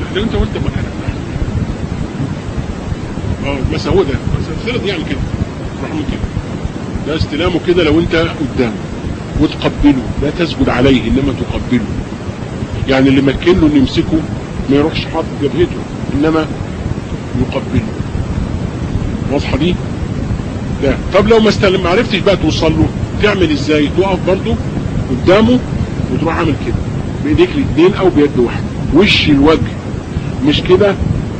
لو انت قلت مكانك اه بس هو ده بس افترض يعمل كده روح من كده ده استلامه كده لو انت قدامه وتقبله لا تسجد عليه انما تقبله يعني اللي مكن له انه يمسكه ما يروحش حاطط جبهته انما يقبله واضحه دي لا طب لو ما استلم ما عرفتش بقى توصل له تعمل ازاي تقف برضه قدامه وتروح عامل كده بايديك الاثنين او بيد واحده وش الوجه مش كده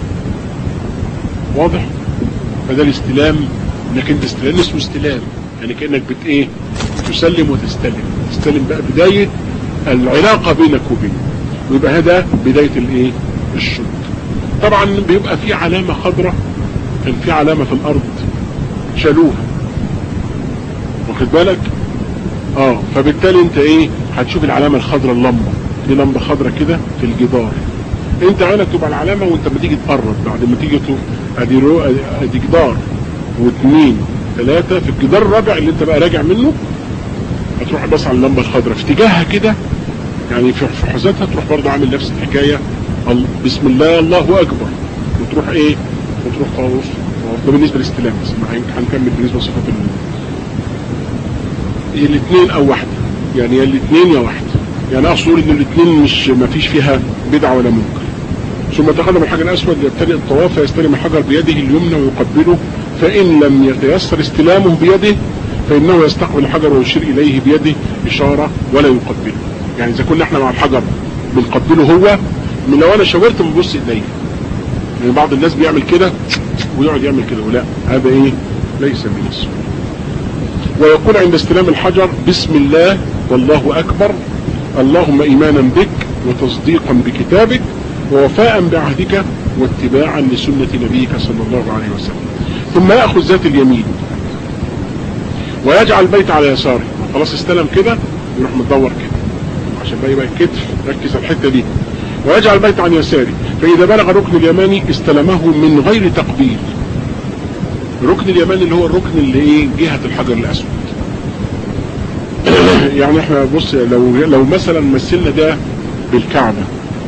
واضح فده الاستلام انك انت استلام اسمه استلام يعني كانك بت ايه تسلم وتستلم تستلم بقى بدايه العلاقه بينك وبينه ويبقى هذا بدايه الايه الشد طبعا بيبقى في علامه خضراء كان في علامه في الارض شالوها واخد بالك اه فبالتالي انت ايه هتشوف العلامه الخضراء اللمبه دي لمبه خضراء كده في الجدار انت عينك تبقى العلامه وانت ما تيجي تقرب بعد ما تيجي تشوف ادي رو... ادي جدار واثنين ثلاثه في الجدار الرابع اللي انت بقى راجع منه هتروح بس على اللمبه الخضراء في اتجاهها كده يعني في حزتها تروح برضه عامل نفس الحكايه بسم الله الله اكبر وتروح ايه وتروح طاوف ده بالنسبه للاستلام بس هنكمل بالنسبه لصفات هي الاثنين او واحده يعني يا الاثنين يا واحده يعني اقصد اقول ان الاثنين مش ما فيش فيها بدعه ولا منكر ثم تقدم الحجر الاسود يبتدئ الطواف فيستلم الحجر بيده اليمنى ويقبله فان لم يتيسر استلامه بيده فانه يستقبل الحجر ويشير اليه بيده اشاره ولا يقبله يعني اذا كنا احنا مع الحجر بنقبله هو من لو انا شاورت ببص ايديا يعني بعض الناس بيعمل كده ويقعد يعمل كده ولا هذا ايه ليس من السنه ويقول عند استلام الحجر بسم الله والله اكبر اللهم ايمانا بك وتصديقا بكتابك ووفاء بعهدك واتباعا لسنة نبيك صلى الله عليه وسلم ثم يأخذ ذات اليمين ويجعل البيت على يساره خلاص استلم كده يروح مدور كده عشان بقى يبقى الكتف ركز على الحتة دي ويجعل البيت عن يساره فإذا بلغ الركن اليماني استلمه من غير تقبيل الركن اليماني اللي هو الركن اللي ايه جهة الحجر الأسود يعني احنا بص لو لو مثلا مثلنا ده بالكعبة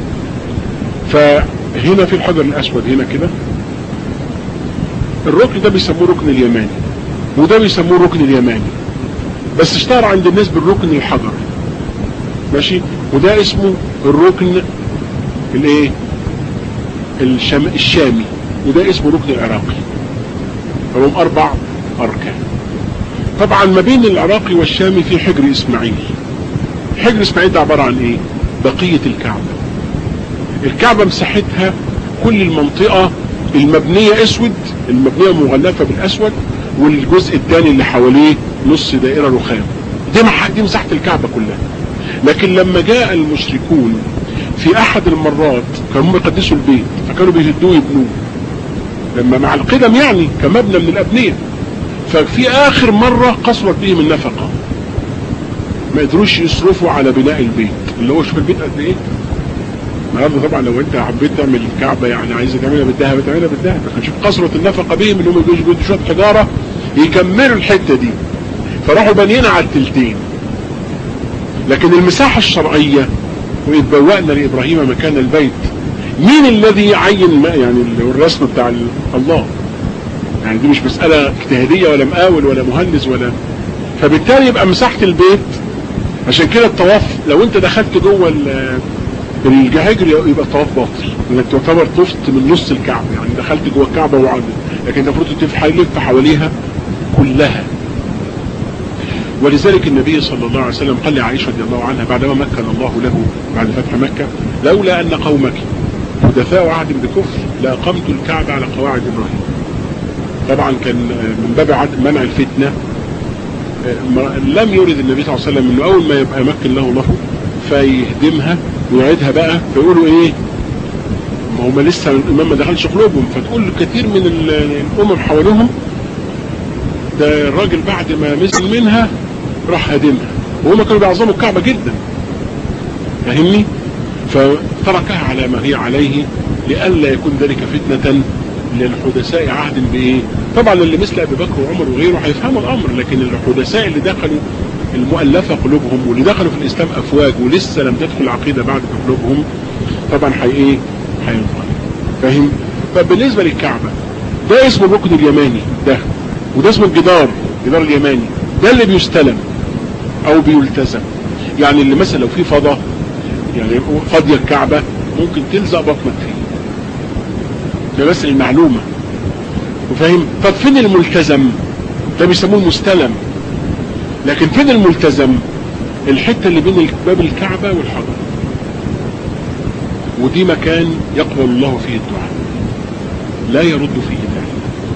فهنا في الحجر الأسود هنا كده الركن ده بيسموه ركن اليماني وده بيسموه ركن اليماني بس اشتهر عند الناس بالركن الحجر ماشي وده اسمه الركن الايه الشام الشامي وده اسمه ركن العراقي هم اربع اركان طبعا ما بين العراقي والشامي في حجر اسماعيل حجر اسماعيل ده عبارة عن ايه بقية الكعبة الكعبة مساحتها كل المنطقة المبنية اسود المبنية مغلفة بالاسود والجزء الثاني اللي حواليه نص دائرة رخام دي دي مساحة الكعبة كلها لكن لما جاء المشركون في احد المرات كانوا هم يقدسوا البيت فكانوا بيهدوه يبنوه لما مع القدم يعني كمبنى من الابنية ففي اخر مرة قصرت بهم النفقة ما قدروش يصرفوا على بناء البيت اللي هو شوف البيت قد ايه النهارده طبعا لو انت حبيت تعمل الكعبه يعني عايز تعملها بالذهب تعملها بالذهب لكن شوف قصرة النفقه بهم انهم يجوزوا يجوزوا شويه حجاره يكملوا الحته دي فراحوا بانيين على التلتين لكن المساحه الشرعيه واذ بوأنا لابراهيم مكان البيت مين الذي عين ما يعني الرسم بتاع الله يعني دي مش مسألة اجتهادية ولا مقاول ولا مهندس ولا فبالتالي يبقى مساحة البيت عشان كده الطواف لو انت دخلت جوه الجهاجر يبقى الطواف باطل انك تعتبر طفت من نص الكعبة يعني دخلت جوه الكعبة وعدت لكن انت المفروض تلف حواليها كلها ولذلك النبي صلى الله عليه وسلم قال لعائشة رضي الله عنها بعدما مكن الله له بعد فتح مكة لولا أن قومك حدثاء عهد بكفر لأقمت الكعبة على قواعد إبراهيم طبعا كان من باب منع الفتنة لم يرد النبي صلى الله عليه وسلم انه اول ما يبقى يمكن له الله فيهدمها ويعيدها بقى فيقولوا ايه ما هم لسه الامام ما دخلش قلوبهم فتقول كثير من الامم حواليهم ده الراجل بعد ما نزل منها راح هدمها وهم كانوا بيعظموا الكعبة جدا فاهمني فتركها على ما هي عليه لئلا يكون ذلك فتنة للحدثاء عهد بايه طبعا اللي مثل ابي بكر وعمر وغيره هيفهموا الامر لكن الحدثاء اللي دخلوا المؤلفة قلوبهم واللي دخلوا في الاسلام افواج ولسه لم تدخل العقيدة بعد في قلوبهم طبعا هي ايه هيتغير فاهم فبالنسبة للكعبة ده اسمه الركن اليماني ده وده اسمه الجدار الجدار اليماني ده اللي بيستلم او بيلتزم يعني اللي مثلا لو في فضاء يعني فاضية الكعبة ممكن تلزق بطنك فيه ده بس المعلومة وفاهم طب فين الملتزم ده بيسموه المستلم لكن فين الملتزم الحتة اللي بين باب الكعبة والحجر ودي مكان يقبل الله فيه الدعاء لا يرد فيه داعي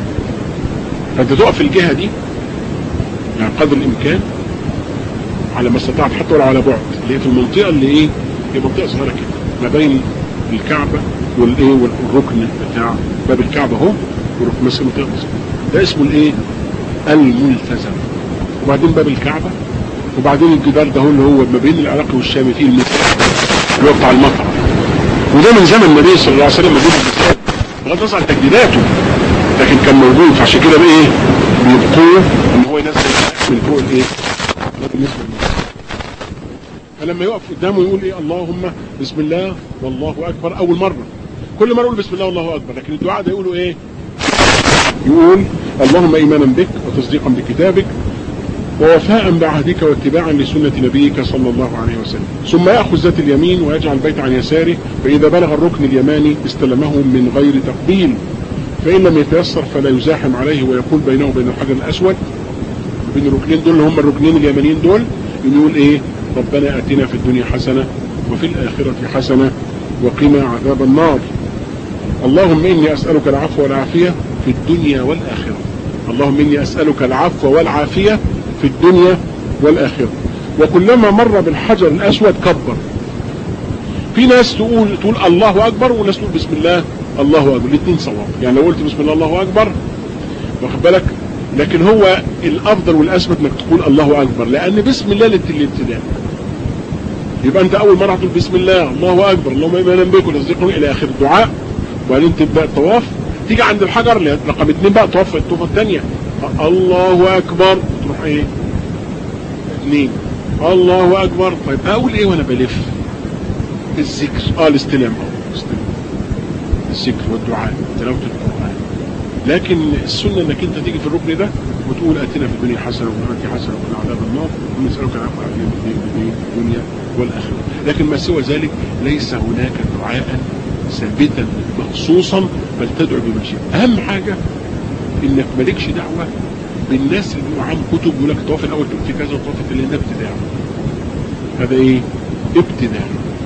فانت تقف في الجهة دي يعني قدر الامكان على ما استطعت حتى ولو على بعد اللي هي في المنطقة اللي ايه هي منطقة صغيرة كده ما بين الكعبة والايه والركن بتاع باب الكعبة اهو والركن بس منطقة بسيطة ده اسمه الايه الملتزم وبعدين باب الكعبة وبعدين الجدار ده هو اللي هو ما بين العراق والشام فيه المسجد اللي هو بتاع المطر وده من زمن النبي صلى الله عليه وسلم موجود في بغض النظر عن تجديداته لكن كان موجود فعشان كده بايه بيبقوه ان هو ينزل من فوق الايه ده بالنسبه للناس فلما يقف قدامه يقول ايه اللهم بسم الله والله اكبر اول مره كل مره يقول بسم الله والله اكبر لكن الدعاء ده يقولوا ايه يقول اللهم ايمانا بك وتصديقا بكتابك ووفاء بعهدك واتباعا لسنة نبيك صلى الله عليه وسلم ثم يأخذ ذات اليمين ويجعل البيت عن يساره فإذا بلغ الركن اليماني استلمه من غير تقبيل فإن لم يتيسر فلا يزاحم عليه ويقول بينه وبين الحجر الأسود بين الركنين دول هم الركنين اليمانيين دول يقول إيه ربنا أتنا في الدنيا حسنة وفي الآخرة حسنة وقنا عذاب النار اللهم إني أسألك العفو والعافية في الدنيا والآخرة اللهم إني أسألك العفو والعافية في الدنيا والآخرة وكلما مر بالحجر الأسود كبر في ناس تقول تقول الله أكبر وناس تقول بسم الله الله أكبر الاثنين صواب يعني لو قلت بسم الله الله أكبر واخد بالك لكن هو الأفضل والأثبت انك تقول الله أكبر لأن بسم الله الابتداء يبقى أنت أول مرة تقول بسم الله الله أكبر اللهم إيمانا بك وتصديقه إلى آخر الدعاء وبعدين تبدأ الطواف تيجي عند الحجر رقم اثنين بقى طواف الطوفة الثانية الله أكبر تروح إيه اثنين الله أكبر طيب أقول إيه وأنا بلف الذكر آه الاستلام آه الاستلام الذكر والدعاء تلاوة القرآن لكن السنة انك انت تيجي في الركن ده وتقول اتنا في الدنيا حسنة وفي الآخرة حسنة وقنا عذاب النار ونسألك العفو والعافية في الدنيا والآخرة لكن ما سوى ذلك ليس هناك دعاء ثابتا مخصوصا بل تدعو بما شئت أهم حاجة انك مالكش دعوة بالناس اللي بيقولوا عام كتب يقول لك الطواف الاول في كذا والطواف الثاني ده ابتداع هذا ايه ابتداع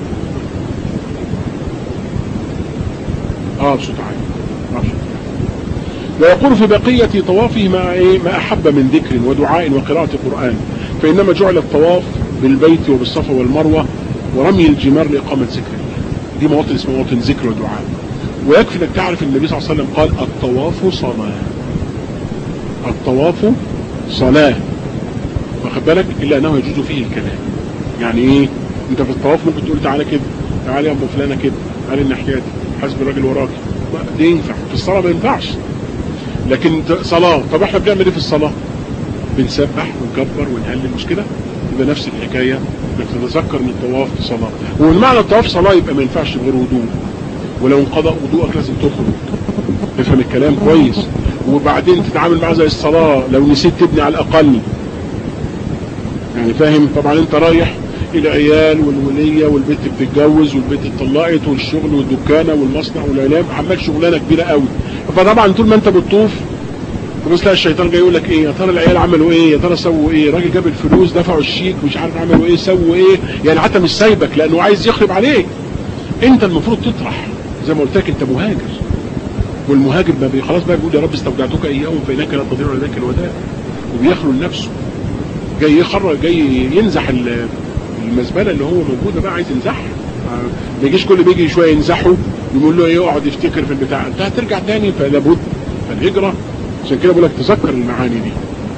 اه بصوت عالي ويقول في بقية طوافه ما, إيه ما أحب من ذكر ودعاء وقراءة قرآن فإنما جعل الطواف بالبيت وبالصفا والمروة ورمي الجمار لإقامة ذكر الله دي مواطن اسمها مواطن ذكر ودعاء ويكفي انك تعرف النبي صلى الله عليه وسلم قال الطواف صلاة الطواف صلاة واخد بالك إلا أنه يجوز فيه الكلام يعني إيه أنت في الطواف ممكن تقول تعالى كده تعالى يا أبو فلانة كده تعالى الناحية دي حسب الراجل وراك ده ينفع في الصلاة ما ينفعش لكن صلاة طب احنا بنعمل ايه في الصلاة بنسبح ونكبر ونهلل مش كده يبقى نفس الحكاية انك تتذكر من الطواف صلاة ومن معنى الطواف صلاة يبقى ما ينفعش غير وضوء ولو انقضى وضوءك لازم تخرج تفهم الكلام كويس وبعدين تتعامل معاه زي الصلاة لو نسيت تبني على الأقل يعني فاهم طبعا انت رايح العيال والولية والبنت بتتجوز والبنت اتطلقت والشغل والدكانة والمصنع والعلام عمال شغلانة كبيرة قوي فطبعا طول ما انت بتطوف تبص تلاقي الشيطان جاي يقول لك ايه يا ترى العيال عملوا ايه يا ترى سووا ايه الراجل جاب الفلوس دفعوا الشيك مش عارف عملوا ايه سووا ايه يعني حتى مش سايبك لانه عايز يخرب عليك انت المفروض تطرح زي ما قلت لك انت مهاجر والمهاجر ما بي خلاص بقى بيقول يا رب استودعتك اياهم فانك لا تضيع لذاك الوداع وبيخلو لنفسه جاي يخرج جاي ينزح المزبله اللي هو موجوده بقى عايز ينزحها ما يجيش كل بيجي شويه ينزحه يقول له يقعد يفتكر في البتاع انت هترجع تاني فلا بد فالهجره عشان كده بقول لك تذكر المعاني دي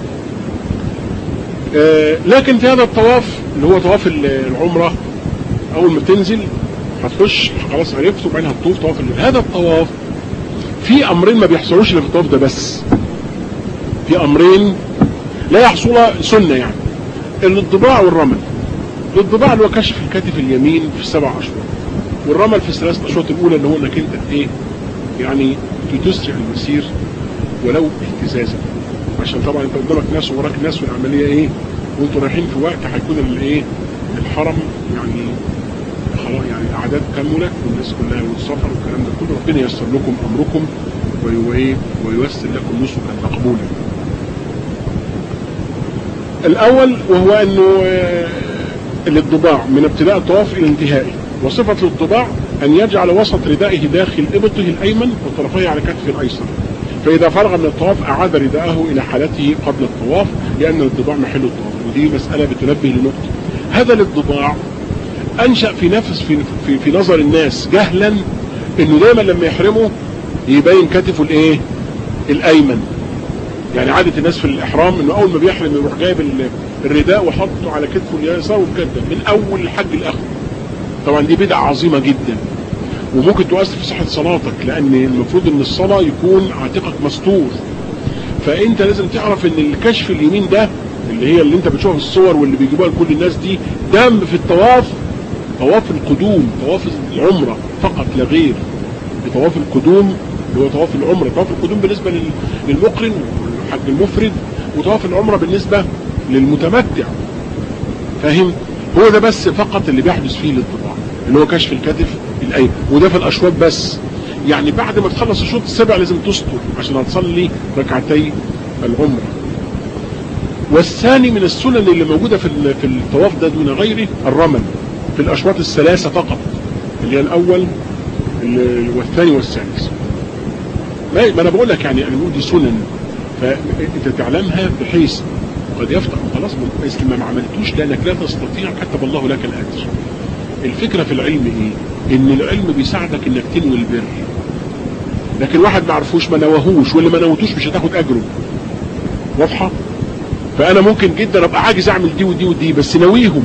آه لكن في هذا الطواف اللي هو طواف العمره اول ما تنزل هتخش خلاص عرفت وبعدين هتطوف طواف هذا الطواف في امرين ما بيحصلوش الا في الطواف ده بس في امرين لا يحصل سنه يعني الانطباع والرمل الانطباع اللي هو كشف الكتف اليمين في السبع اشهر والرمل في الثلاث اشواط الاولى اللي هو انك انت ايه يعني تسرع المسير ولو اهتزازا عشان طبعا انت قدامك ناس ووراك ناس والعمليه ايه وانتوا رايحين في وقت هيكون الايه الحرم يعني خلاص يعني اعداد كامله والناس كلها والسفر والكلام ده كله ربنا ييسر لكم امركم ويوايه وييسر لكم نسكا مقبولا. الاول وهو انه الانطباع من ابتداء الطواف الى انتهائه وصفه الانطباع ان يجعل وسط ردائه داخل ابطه الايمن وطرفيه على كتفه الايسر. فإذا فرغ من الطواف أعاد رداءه إلى حالته قبل الطواف لأن الانطباع محل الطواف ودي مسألة بتنبه لنقطة هذا الانطباع أنشأ في نفس في, في, في نظر الناس جهلا إنه دايما لما يحرمه يبين كتفه الإيه؟ الأيمن يعني عادة الناس في الإحرام إنه أول ما بيحرم يروح جايب الرداء وحطه على كتفه اليسار ومكدب من أول الحج الآخر طبعا دي بدعة عظيمة جدا وممكن تؤثر في صحة صلاتك لأن المفروض إن الصلاة يكون عاتقك مستور فأنت لازم تعرف إن الكشف اليمين ده اللي هي اللي أنت بتشوفها في الصور واللي بيجيبوها لكل الناس دي ده في الطواف طواف القدوم طواف العمرة فقط لا غير بطواف القدوم اللي هو طواف العمرة طواف القدوم بالنسبة للمقرن والحج المفرد وطواف العمرة بالنسبة للمتمتع فاهم هو ده بس فقط اللي بيحدث فيه الانطباع اللي هو كشف الكتف الايمن وده في الاشواط بس يعني بعد ما تخلص الشوط السابع لازم تسطر عشان هتصلي ركعتي العمره والثاني من السنن اللي موجوده في في الطواف ده دون غيره الرمل في الاشواط الثلاثه فقط اللي هي الاول والثاني والثالث ما انا بقول لك يعني انا بقول دي سنن فانت تعلمها بحيث قد يفتح خلاص مثل ما ما عملتوش لانك لا تستطيع كتب الله لك الاجر الفكره في العلم ايه ان العلم بيساعدك انك تنوي البر لكن واحد ما عرفوش ما نواهوش واللي ما نوتوش مش هتاخد اجره واضحه فانا ممكن جدا ابقى عاجز اعمل دي ودي ودي بس ناويهم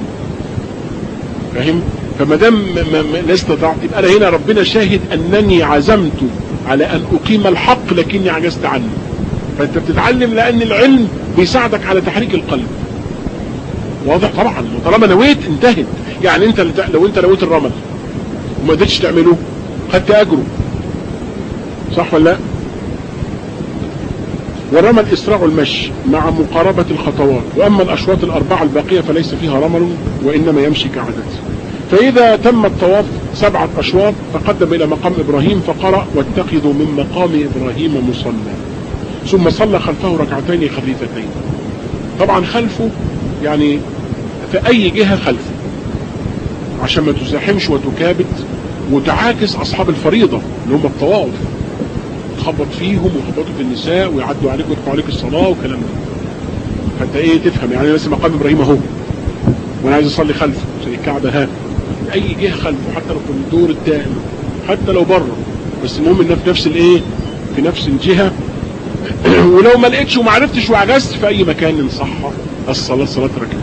فاهم فما دام لا استطعت يبقى انا هنا ربنا شاهد انني عزمت على ان اقيم الحق لكني عجزت عنه فانت بتتعلم لان العلم بيساعدك على تحريك القلب واضح طبعا وطالما نويت انتهت يعني انت لو انت نويت الرمل وما قدرتش تعمله خدت اجره صح ولا لا والرمل اسراع المشي مع مقاربة الخطوات واما الاشواط الاربعة الباقية فليس فيها رمل وانما يمشي كعادته فاذا تم الطواف سبعة اشواط تقدم الى مقام ابراهيم فقرأ واتخذوا من مقام ابراهيم مصلى ثم صلى خلفه ركعتين خفيفتين طبعا خلفه يعني في اي جهة خلفه عشان ما تزاحمش وتكابد وتعاكس اصحاب الفريضة اللي هم الطواف تخبط فيهم ويخبطوا في النساء ويعدوا عليك ويرفعوا عليك الصلاة والكلام ده فانت ايه تفهم يعني بس مقام ابراهيم اهو وانا عايز اصلي خلفه عشان الكعبة ها اي جهة خلفه حتى لو في الدور الدائم حتى لو بره بس المهم انها في نفس الايه في نفس الجهة ولو ما لقيتش وما عرفتش وعجزت في اي مكان ان صح الصلاة صلاة ركعة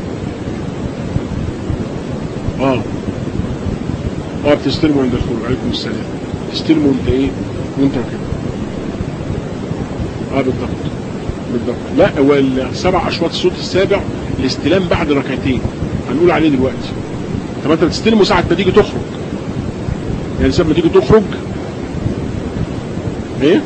اه اه بتستلموا عند الخروج عليكم السلام تستلموا انت ايه وانت كده اه بالضبط بالضبط لا هو السبع اشواط الصوت السابع الاستلام بعد ركعتين هنقول عليه دلوقتي طب انت بتستلمه ساعة ما تيجي تخرج يعني ساعة ما تيجي تخرج ايه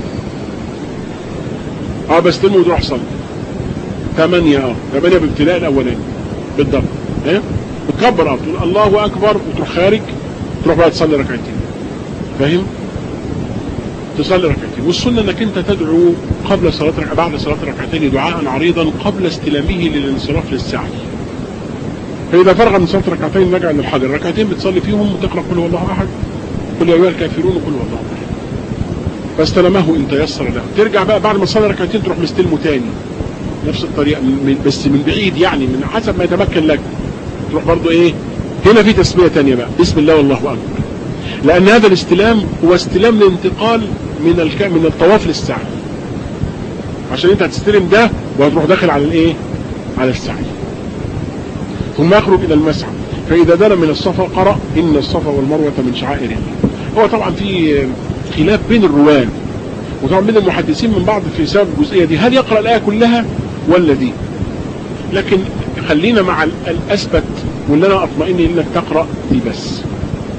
اه بستلمه وتروح صلي ثمانية اه ثمانية بابتلاء الاولاني بالضبط ايه بتكبر اه تقول الله اكبر وتروح خارج تروح بقى تصلي ركعتين فاهم تصلي ركعتين والسنة انك انت تدعو قبل صلاة ركعتين بعد صلاة ركعتين دعاء عريضا قبل استلامه للانصراف للسعي فإذا فرغ من صلاة ركعتين رجع للحجر ركعتين بتصلي فيهم وتقرأ قل هو الله أحد قل يا أيها الكافرون وقل هو الله أحد فاستلمه إن تيسر له ترجع بقى بعد ما تصلي ركعتين تروح مستلمه تاني نفس الطريقة من بس من بعيد يعني من حسب ما يتمكن لك تروح برضو إيه هنا في تسمية تانية بقى بسم الله والله أكبر لأن هذا الاستلام هو استلام الانتقال من الك... من الطواف للسعي عشان انت هتستلم ده وهتروح داخل على الايه على السعي ثم يخرج الى المسعى فاذا دنا من الصفا قرأ ان الصفا والمروة من شعائر الله هو طبعا في خلاف بين الرواه وطبعا بين المحدثين من بعض في سبب الجزئية دي هل يقرأ الآية كلها ولا دي لكن خلينا مع الأثبت واللي أنا أطمئن إنك تقرأ دي بس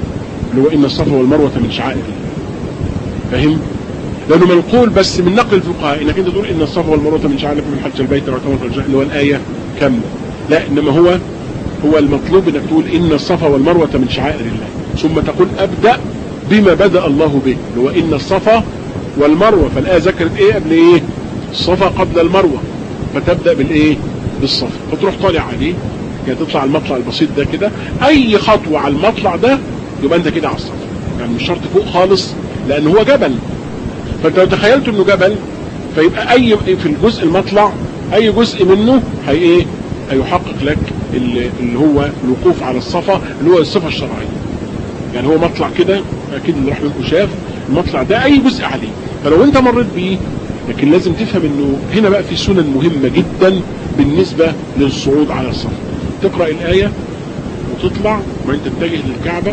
اللي هو ان الصفا والمروه من شعائر الله فاهم لانه منقول بس من نقل الفقهاء انك انت تقول ان الصفا والمروه من شعائر من حج البيت واعتمر الرجاء اللي هو الايه كامله لا انما هو هو المطلوب انك تقول ان الصفا والمروه من شعائر الله ثم تقول ابدا بما بدا الله به اللي هو ان الصفا والمروه فالايه ذكرت ايه قبل ايه الصفا قبل المروه فتبدا بالايه بالصفا فتروح طالع عليه يعني تطلع المطلع البسيط ده كده اي خطوه على المطلع ده يبقى انت كده على الصفا يعني مش شرط فوق خالص لان هو جبل فانت لو تخيلت انه جبل فيبقى اي في الجزء المطلع اي جزء منه هي ايه هيحقق لك اللي هو الوقوف على الصفا اللي هو الصفه الشرعيه يعني هو مطلع كده اكيد اللي راح منكم شاف المطلع ده اي جزء عليه فلو انت مريت بيه لكن لازم تفهم انه هنا بقى في سنن مهمه جدا بالنسبه للصعود على الصفا تقرا الايه وتطلع وانت تتجه للكعبه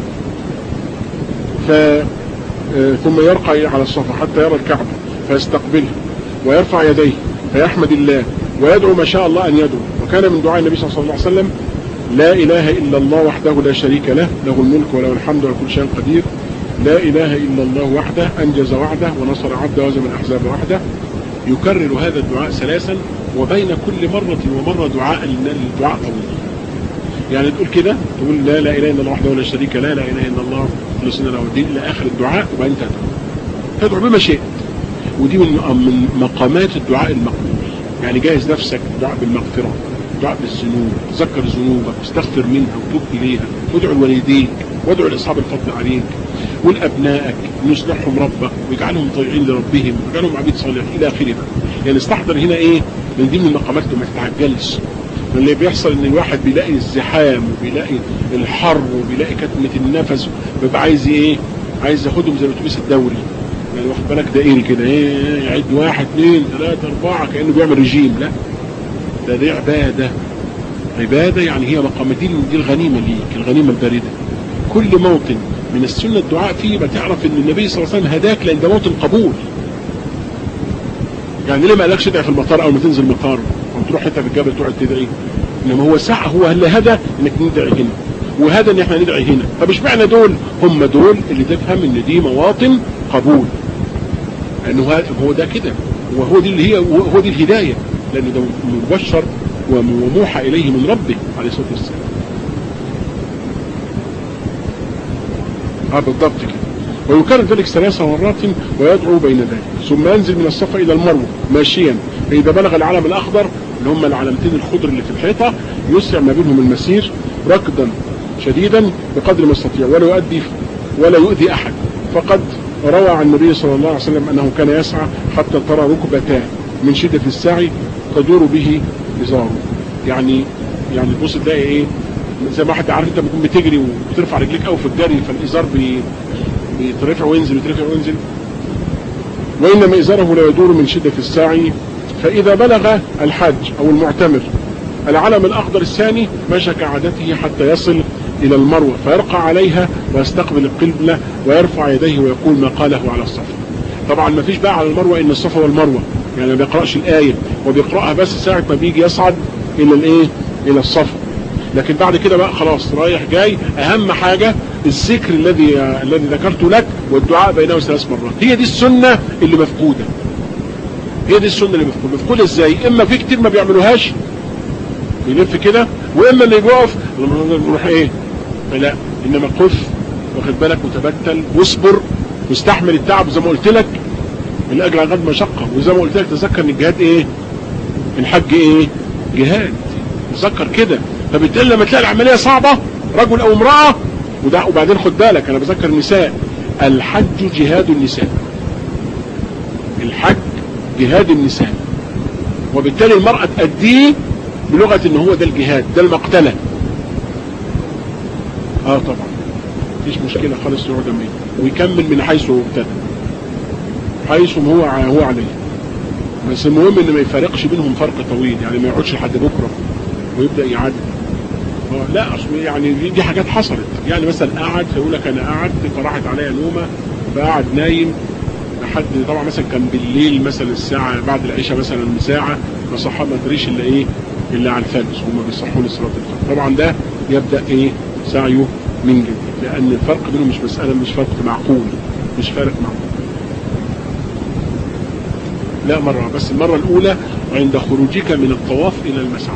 ف ثم يرقى على الصفا حتى يرى الكعبة فيستقبلها ويرفع يديه فيحمد الله ويدعو ما شاء الله أن يدعو وكان من دعاء النبي صلى الله عليه وسلم لا إله إلا الله وحده لا شريك له له الملك وله الحمد وله كل شيء قدير لا إله إلا الله وحده أنجز وعده ونصر عبده وهزم الأحزاب وحده يكرر هذا الدعاء ثلاثا وبين كل مرة ومرة دعاء الدعاء طويل يعني تقول كده تقول لا لا اله الا الله وحده لا شريك له لا اله الا الله مخلصين له الدين الى اخر الدعاء وبعدين تدعو تدعو بما شئت ودي من من مقامات الدعاء المقبول يعني جاهز نفسك دعاء بالمغفره دعاء بالذنوب تذكر ذنوبك واستغفر منها وتوب اليها وادعو لوالديك وادعو لاصحاب الفضل عليك ولابنائك ان يصلحهم ربك ويجعلهم طيعين لربهم ويجعلهم عبيد صالح الى اخره يعني استحضر هنا ايه من ضمن المقامات ما تتعجلش اللي بيحصل ان الواحد بيلاقي الزحام وبيلاقي الحر وبيلاقي كتمة النفس بيبقى عايز ايه عايز ياخدهم زي الاتوبيس الدوري يعني واخد بالك دائري كده ايه يعد واحد اثنين ثلاثة اربعة كأنه بيعمل رجيم لا ده دي عبادة عبادة يعني هي مقامتين دي الغنيمة ليك الغنيمة الباردة كل موطن من السنة الدعاء فيه بتعرف ان النبي صلى الله عليه وسلم هداك لان ده موطن قبول يعني ليه ما قالكش ادعي في المطار او ما تنزل المطار او تروح حته في الجبل تقعد تدعي انما هو ساعه هو اللي هدى انك ندعي هنا وهذا ان احنا ندعي هنا طب اشمعنى دول هم دول اللي تفهم ان دي مواطن قبول لانه هو ده كده وهو دي اللي هي هو دي الهدايه لان ده مبشر وموحى اليه من ربه عليه الصلاه والسلام اه بالضبط كده ويكرر ذلك ثلاث مرات ويدعو بين ذلك ثم ينزل من الصفا الى المروه ماشيا فاذا بلغ العلم الاخضر اللي هم العلامتين الخضر اللي في الحيطه يسرع ما بينهم المسير ركضا شديدا بقدر ما يستطيع ولا يؤدي ولا يؤذي احد فقد روى عن النبي صلى الله عليه وسلم انه كان يسعى حتى ترى ركبتاه من شده السعي تدور به ازاره يعني يعني تبص تلاقي ايه زي ما حد عارف انت بتكون بتجري وبترفع رجليك قوي في الجري فالازار بي بيترفع وينزل بيترفع وينزل وإنما إزاره لا يدور من شدة السعي فإذا بلغ الحج أو المعتمر العلم الأخضر الثاني مشى كعادته حتى يصل إلى المروة فيرقى عليها ويستقبل القبلة ويرفع يديه ويقول ما قاله على الصفا طبعا ما فيش بقى على المروة إن الصفا والمروة يعني ما بيقرأش الآية وبيقرأها بس ساعة ما بيجي يصعد إلى الإيه إلى الصفا لكن بعد كده بقى خلاص رايح جاي أهم حاجة الذكر الذي الذي ذكرته لك والدعاء بينه ثلاث مرات هي دي السنة اللي مفقودة هي دي السنة اللي مفقودة مفقودة ازاي اما في كتير ما بيعملوهاش بيلف كده واما اللي بيقف نروح ايه لا انما قف واخد بالك وتبتل واصبر واستحمل التعب زي ما قلت لك من اجل غد مشقة وزي ما قلت لك تذكر ان الجهاد ايه الحج ايه جهاد تذكر كده فبالتالي لما تلاقي العملية صعبة رجل او امرأة وده وبعدين خد بالك انا بذكر النساء الحج جهاد النساء الحج جهاد النساء وبالتالي المرأة تأديه بلغة ان هو ده الجهاد ده المقتلة اه طبعا مفيش مشكلة خالص يقعد مين ويكمل من حيث هو ابتدى حيث هو هو عليه بس المهم ان ما يفارقش بينهم فرق طويل يعني ما يقعدش لحد بكره ويبدا يعدي لا اصل يعني دي حاجات حصلت يعني مثلا قعد فيقول لك انا قعدت فراحت عليا نومه فقعد نايم لحد طبعا مثلا كان بالليل مثلا الساعه بعد العشاء مثلا ساعه فصحى ما ادريش الا ايه الا على الفجر هم بيصحوا لصلاه الفجر طبعا ده يبدا ايه سعيه من جديد لأن الفرق بينهم مش مسألة مش فرق معقول مش فارق معقول لا مرة بس المرة الأولى عند خروجك من الطواف إلى المسعى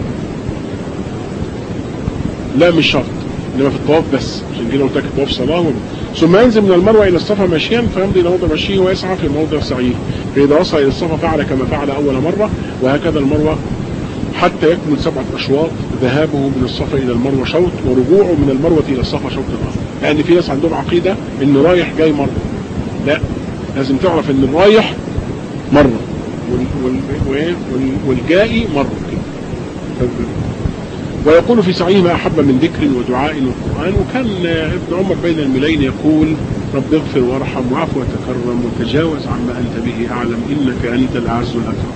لا مش شرط إنما في الطواف بس عشان كده قلت لك الطواف صلاة ولا. ثم ينزل من المروة إلى الصفا ماشيا فيمضي إلى موضع مشيه ويسعى في موضع سعيه فإذا وصل إلى الصفا فعل كما فعل أول مرة وهكذا المروة حتى يكمل سبعة أشواط ذهابه من الصفا إلى المروة شوط ورجوعه من المروة إلى الصفا شوط آخر لأن في ناس عندهم عقيدة إنه رايح جاي مرة لا لازم تعرف إن الرايح مرة وال وال وال والجائي مرة كده ويقول في سعيه ما أحب من ذكر ودعاء والقرآن وكان ابن عمر بين الملين يقول رب اغفر وارحم واعف وتكرم وتجاوز عما أنت به أعلم إنك أنت الأعز الأكرم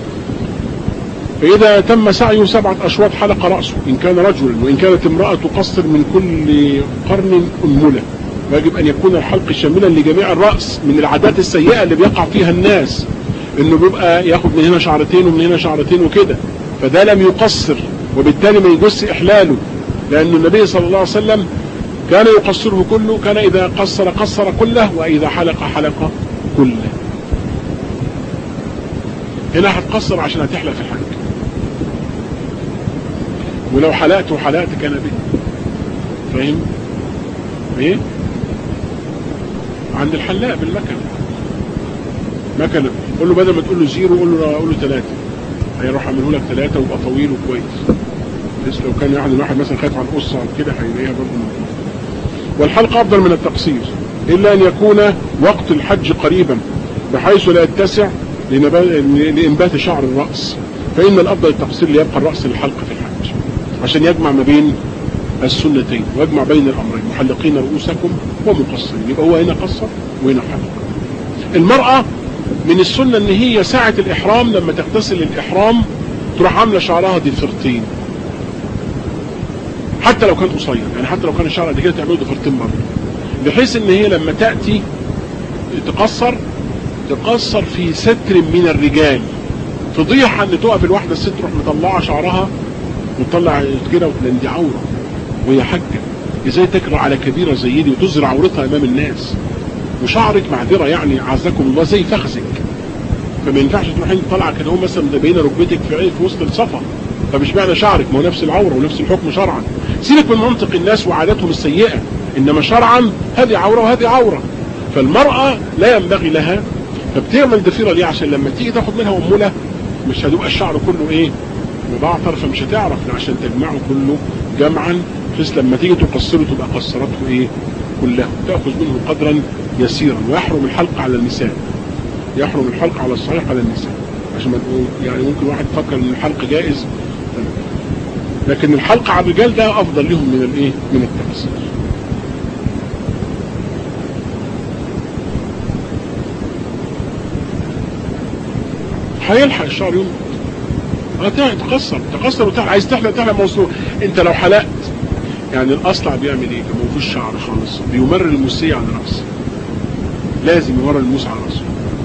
فإذا تم سعيه سبعة أشواط حلق رأسه إن كان رجلا وإن كانت امرأة تقصر من كل قرن أنملة ويجب أن يكون الحلق شاملا لجميع الرأس من العادات السيئة اللي بيقع فيها الناس إنه بيبقى ياخد من هنا شعرتين ومن هنا شعرتين وكده فده لم يقصر وبالتالي ما يجوز إحلاله لأن النبي صلى الله عليه وسلم كان يقصره كله كان إذا قصر قصر كله وإذا حلق حلق كله هنا هتقصر عشان هتحلق في الحج ولو حلقت وحلقت كان به فاهم ايه عند الحلاق بالمكنه مكنه قول له بدل ما تقول له زيرو قول له قول له ثلاثه هيروح عامله لك ثلاثه ويبقى طويل وكويس بس لو كان يعني الواحد مثلا خايف على القصه او كده هيلاقيها برضه موجوده والحلق افضل من التقصير الا ان يكون وقت الحج قريبا بحيث لا يتسع لانبات شعر الراس فان الافضل التقصير ليبقى الراس للحلق في الحج عشان يجمع ما بين السنتين ويجمع بين الامرين محلقين رؤوسكم ومقصرين يبقى هو هنا قصر وهنا حلق المرأة من السنة ان هي ساعة الاحرام لما تغتسل الاحرام تروح عاملة شعرها ضفيرتين حتى لو كان قصير يعني حتى لو كان الشعر قد كده تعمله ضفيرتين مرة بحيث ان هي لما تأتي تقصر تقصر في ستر من الرجال فضيحة ان تقف الواحدة الست تروح مطلعة شعرها وتطلع كده لان دي عورة وهي حجة ازاي تكره على كبيرة زي دي وتظهر عورتها امام الناس وشعرك معذرة يعني عزكم الله زي فخذك فما ينفعش تروح انت طالعه كده هو مثلا بين ركبتك في في وسط الصفا فمش معنى شعرك ما هو نفس العوره ونفس الحكم شرعا سيبك من منطق الناس وعاداتهم السيئه انما شرعا هذه عوره وهذه عوره فالمراه لا ينبغي لها فبتعمل ضفيره ليه عشان لما تيجي تاخد منها اموله مش هتبقى الشعر كله ايه مبعثر فمش هتعرف عشان تجمعه كله جمعا بحيث لما تيجي تقصره تبقى قصرته ايه كلها تاخذ منه قدرا يسيرا ويحرم الحلق على النساء يحرم الحلق على الصحيح على النساء عشان ما يعني ممكن واحد يفكر ان الحلق جائز لكن الحلق على الرجال ده افضل لهم من الايه من التقصير هيلحق الشعر يوم تقصر تقصر وتحلق عايز تحلق تحلق موصول انت لو حلقت يعني الاصلع بيعمل ايه ما فيهوش شعر خالص بيمر الموسية على راسه لازم يمر الموس على راسه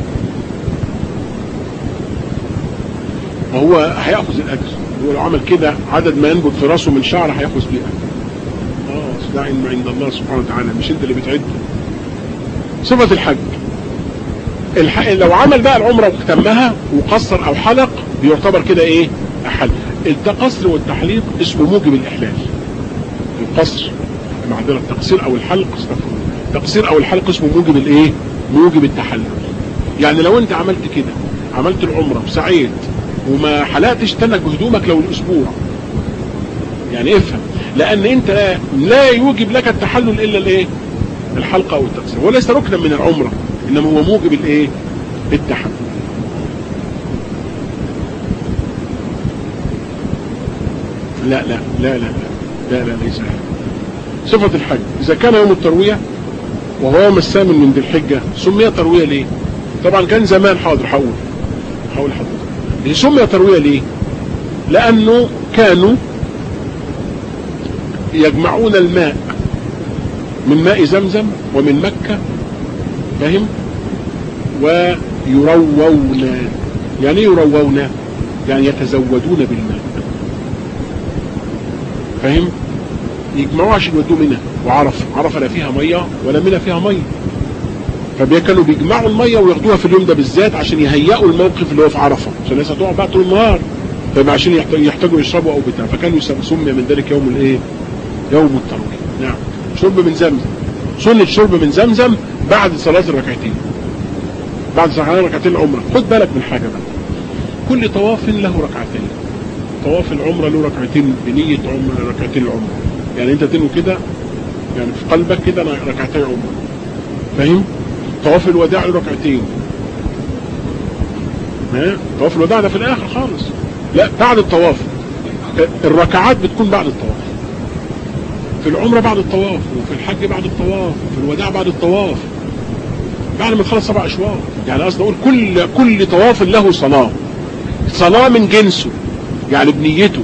وهو هياخذ الاجر هو لو عمل كده عدد ما ينبت في راسه من شعر هياخذ بيه اه ده علم عند الله سبحانه وتعالى مش انت اللي بتعده صفة الحج الح... لو عمل بقى العمرة وتمها وقصر او حلق بيعتبر كده ايه احل التقصر والتحليق اسمه موجب الاحلال القصر معذرة التقصير او الحلق استغفر التقصير او الحلق اسمه موجب الايه موجب التحلل يعني لو انت عملت كده عملت العمرة وسعيت وما حلقتش تنك بهدومك لو الاسبوع يعني افهم لان انت لا, لا يوجب لك التحلل الا الايه الحلقة او التقصير وليس ركنا من العمرة انما هو موجب الايه التحلل لا لا لا لا لا لا لا ليس هذا صفة الحج إذا كان يوم التروية وهو يوم الثامن من ذي الحجة سمي تروية ليه طبعا كان زمان حاضر حول حول حضرتك سمي تروية ليه لأنه كانوا يجمعون الماء من ماء زمزم ومن مكة فاهم ويروون يعني يروون يعني يتزودون بالماء فاهم يجمعوه عشان يودوه منى وعرف عرف لا فيها ميه ولا منى فيها ميه فكانوا بيجمعوا الميه وياخدوها في اليوم ده بالذات عشان يهيئوا الموقف اللي هو في عرفه عشان الناس هتقع بقى طول النهار فيبقى عشان يحتاجوا يشربوا او بتاع فكانوا سمي من ذلك يوم الايه؟ يوم الترويح نعم شرب من زمزم سنة شرب من زمزم بعد صلاة الركعتين بعد صلاة ركعتين العمرة خد بالك من حاجة بقى كل طواف له ركعتين طواف العمرة له ركعتين بنية عمرة ركعتين العمرة يعني انت تنو كده يعني في قلبك كده ركعتين عمرة فاهم طواف الوداع له ركعتين ها طواف الوداع ده في الاخر خالص لا بعد الطواف الركعات بتكون بعد الطواف في العمرة بعد الطواف وفي الحج بعد الطواف وفي الوداع بعد الطواف بعد ما تخلص سبع اشواط يعني قصدي اقول كل كل طواف له صلاة صلاة من جنسه يعني بنيته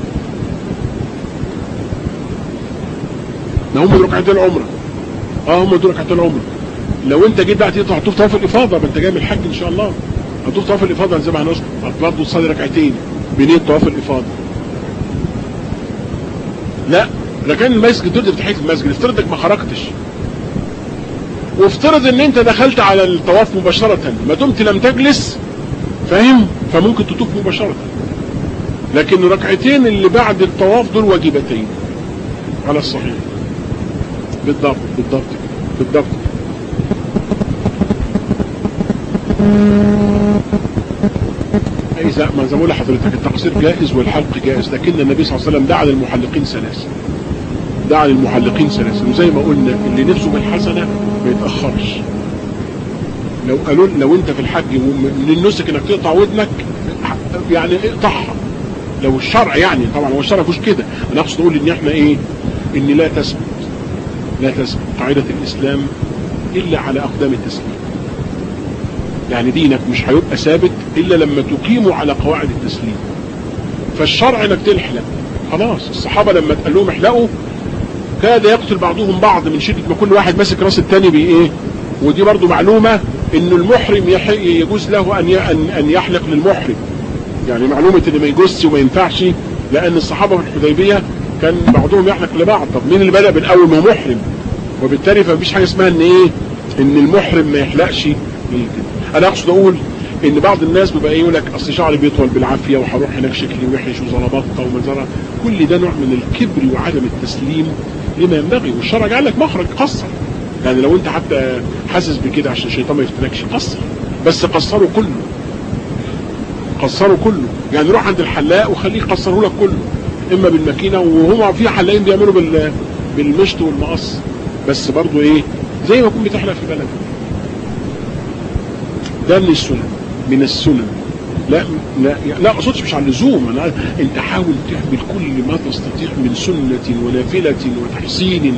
ما هم دول ركعتين العمرة اه هم دول ركعتين العمرة لو انت جيت بقى تقطع هتطوف طواف الافاضة ما انت جاي من الحج ان شاء الله هتطوف طواف الافاضة زي ما هنذكر برضه تصلي ركعتين بنية طواف الافاضة لا ركان المسجد دول تحية المسجد افترض انك ما خرجتش وافترض ان انت دخلت على الطواف مباشرة ما دمت لم تجلس فاهم فممكن تطوف مباشرة لكن ركعتين اللي بعد الطواف دول واجبتين على الصحيح بالضبط بالضبط بالضبط إذا ما زي ما بقول لحضرتك التقصير جائز والحلق جائز لكن النبي صلى الله عليه وسلم دعا للمحلقين ثلاثة دعا للمحلقين ثلاثة وزي ما قلنا اللي نفسه بالحسنة ما يتأخرش لو قالوا لو انت في الحج من النسك انك تقطع ودنك يعني اقطعها لو الشرع يعني طبعا هو الشرع مفيش كده انا اقصد اقول ان احنا ايه ان لا تثبت لا تثبت قاعدة الاسلام الا على اقدام التسليم يعني دينك مش هيبقى ثابت الا لما تقيمه على قواعد التسليم فالشرع انك تلحلق خلاص الصحابة لما قال لهم احلقوا كاد يقتل بعضهم بعض من شدة ما كل واحد ماسك راس التاني بايه ودي برضو معلومة ان المحرم يجوز له ان ان يحلق للمحرم يعني معلومة ان ما يجوزش وما ينفعش لان الصحابة في الحديبية كان بعضهم يحلق لبعض طب مين اللي بدأ بالاول ما هو محرم وبالتالي فمفيش حاجة اسمها ان ايه ان المحرم ما يحلقش انا اقصد اقول ان بعض الناس بيبقى يقول لك اصل شعري بيطول بالعافيه وهروح هناك شكلي وحش وزلبطه ومزرعه كل ده نوع من الكبر وعدم التسليم لما ينبغي والشرع جعل لك مخرج قصر يعني لو انت حتى حاسس بكده عشان الشيطان ما يفتنكش قصر بس قصره كله قصره كله يعني روح عند الحلاق وخليه يقصره لك كله اما بالماكينه وهم في حلاقين بيعملوا بال بالمشط والمقص بس برضو ايه زي ما تكون بتحلق في بلدك ده من السنن من السنن لا لا لا اقصدش مش على اللزوم انا انت حاول تعمل كل ما تستطيع من سنة ونافلة وتحسين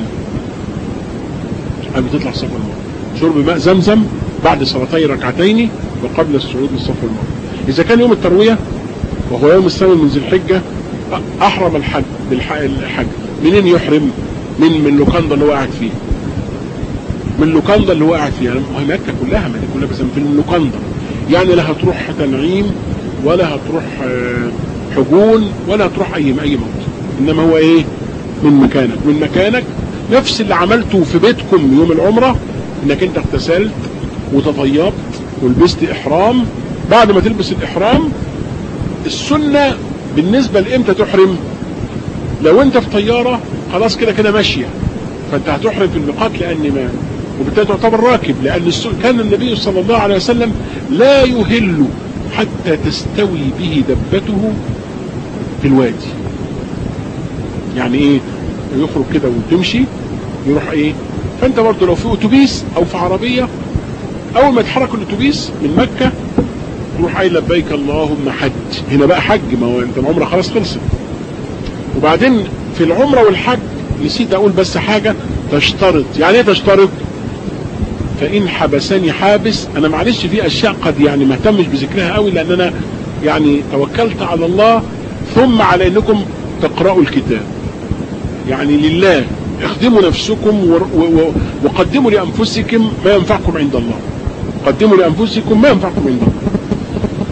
قبل تطلع الصف والمروة شرب ماء زمزم بعد صلاتي ركعتين وقبل الصعود للصف والمروة اذا كان يوم التروية وهو يوم الثامن من ذي الحجة احرم الحج بالحج منين يحرم من من لوكاندا اللي هو قاعد فيه من لوكاندا اللي هو قاعد فيها يعني مكة كلها ما كلها بس في لوكاندا يعني لا هتروح تنعيم ولا هتروح حجون ولا هتروح اي اي موت انما هو ايه من مكانك من مكانك نفس اللي عملته في بيتكم يوم العمرة انك انت اغتسلت وتطيبت ولبست احرام بعد ما تلبس الاحرام السنة بالنسبة لامتى تحرم لو انت في طيارة خلاص كده كده ماشية فانت هتحرم في الميقات لان ما وبالتالي تعتبر راكب لأن كان النبي صلى الله عليه وسلم لا يهل حتى تستوي به دبته في الوادي يعني ايه يخرج كده وتمشي يروح ايه فانت برضه لو في اتوبيس او في عربية اول ما يتحرك الاتوبيس من مكة تروح اي لبيك اللهم حج هنا بقى حج ما هو انت العمرة خلاص خلصت وبعدين في العمرة والحج نسيت اقول بس حاجة تشترط يعني ايه تشترط فإن حبسني حابس أنا معلش في أشياء قد يعني ما اهتمش بذكرها قوي لأن أنا يعني توكلت على الله ثم على أنكم تقرأوا الكتاب يعني لله اخدموا نفسكم وقدموا لأنفسكم ما ينفعكم عند الله قدموا لأنفسكم ما ينفعكم عند الله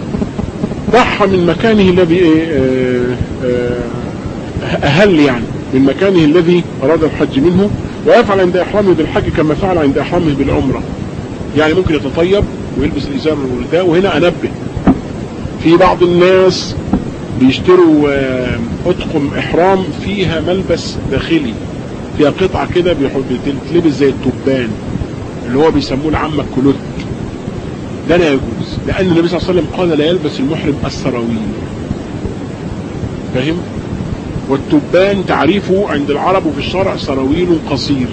ضحى من مكانه الذي أهل يعني من مكانه الذي أراد الحج منه ويفعل عند إحرامه بالحج كما فعل عند إحرامه بالعمرة يعني ممكن يتطيب ويلبس الإزار والرداء وهنا أنبه في بعض الناس بيشتروا أطقم إحرام فيها ملبس داخلي فيها قطعة كده بتلبس زي التبان اللي هو بيسموه العامة الكلوت ده لا يجوز لأن النبي صلى الله عليه وسلم قال لا يلبس المحرم السراويل فاهم والتبان تعريفه عند العرب وفي الشرع سراويل قصير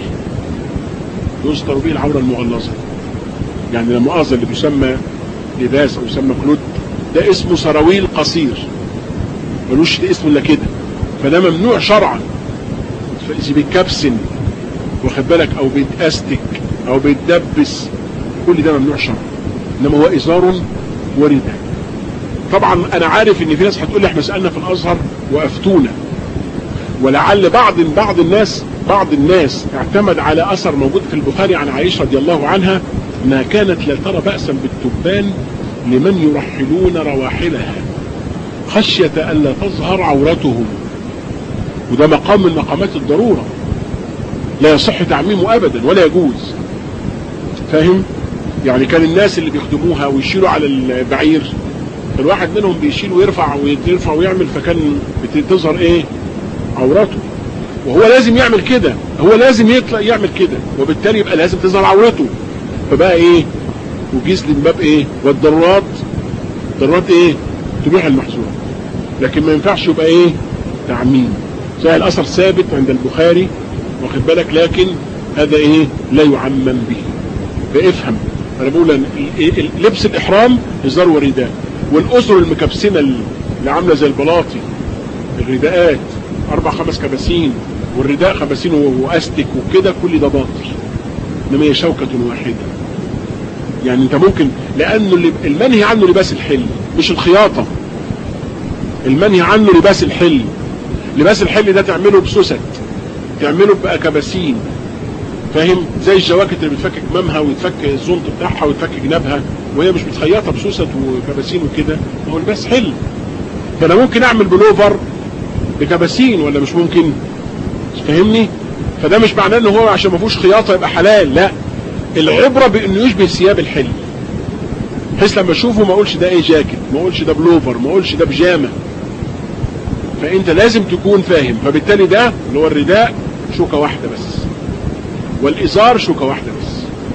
يستر به العورة المغلظة يعني لما مؤاخذة اللي بيسمى لباس أو يسمى كلوت ده اسمه سراويل قصير ملوش اسم الا كده فده ممنوع شرعا فإذا بيتكبسن واخد بالك او بيتأستك او بيتدبس كل ده ممنوع شرعا انما هو ازار ورداء طبعا انا عارف ان في ناس هتقول لي احنا سالنا في الازهر وافتونا ولعل بعض بعض الناس بعض الناس اعتمد على اثر موجود في البخاري عن عائشه رضي الله عنها انها كانت لا ترى باسا بالتبان لمن يرحلون رواحلها خشيه الا تظهر عورتهم وده مقام من مقامات الضروره لا يصح تعميمه ابدا ولا يجوز فاهم يعني كان الناس اللي بيخدموها ويشيلوا على البعير الواحد منهم بيشيل ويرفع ويرفع ويعمل فكان بتظهر ايه عورته وهو لازم يعمل كده هو لازم يطلع يعمل كده وبالتالي يبقى لازم تظهر عورته فبقى ايه وجيز من باب ايه والضرورات ضرورات ايه تبيح المحظور لكن ما ينفعش يبقى ايه تعميم صحيح الاثر ثابت عند البخاري واخد بالك لكن هذا ايه لا يعمم به فافهم انا بقول لبس الاحرام ازار ورداء والاسر المكبسنه اللي عامله زي البلاطي الرداءات اربع خمس كباسين والرداء خمسين واستك وكده كل ده باطل انما هي شوكة واحدة يعني انت ممكن لانه المنهي عنه لباس الحل مش الخياطة المنهي عنه لباس الحل لباس الحل ده تعمله بسوست تعمله بكباسين فاهم زي الجواكت اللي بتفك كمامها ويتفك الزنط بتاعها ويتفك جنابها وهي مش متخيطه بسوست وكباسين وكده هو لباس حل فانا ممكن اعمل بلوفر بكباسين ولا مش ممكن فاهمني فده مش معناه ان هو عشان ما فيهوش خياطه يبقى حلال لا العبره بانه يشبه ثياب الحل بحيث لما اشوفه ما اقولش ده ايه جاكيت ما اقولش ده بلوفر ما اقولش ده بيجامه فانت لازم تكون فاهم فبالتالي ده اللي هو الرداء شوكه واحده بس والازار شوكه واحده بس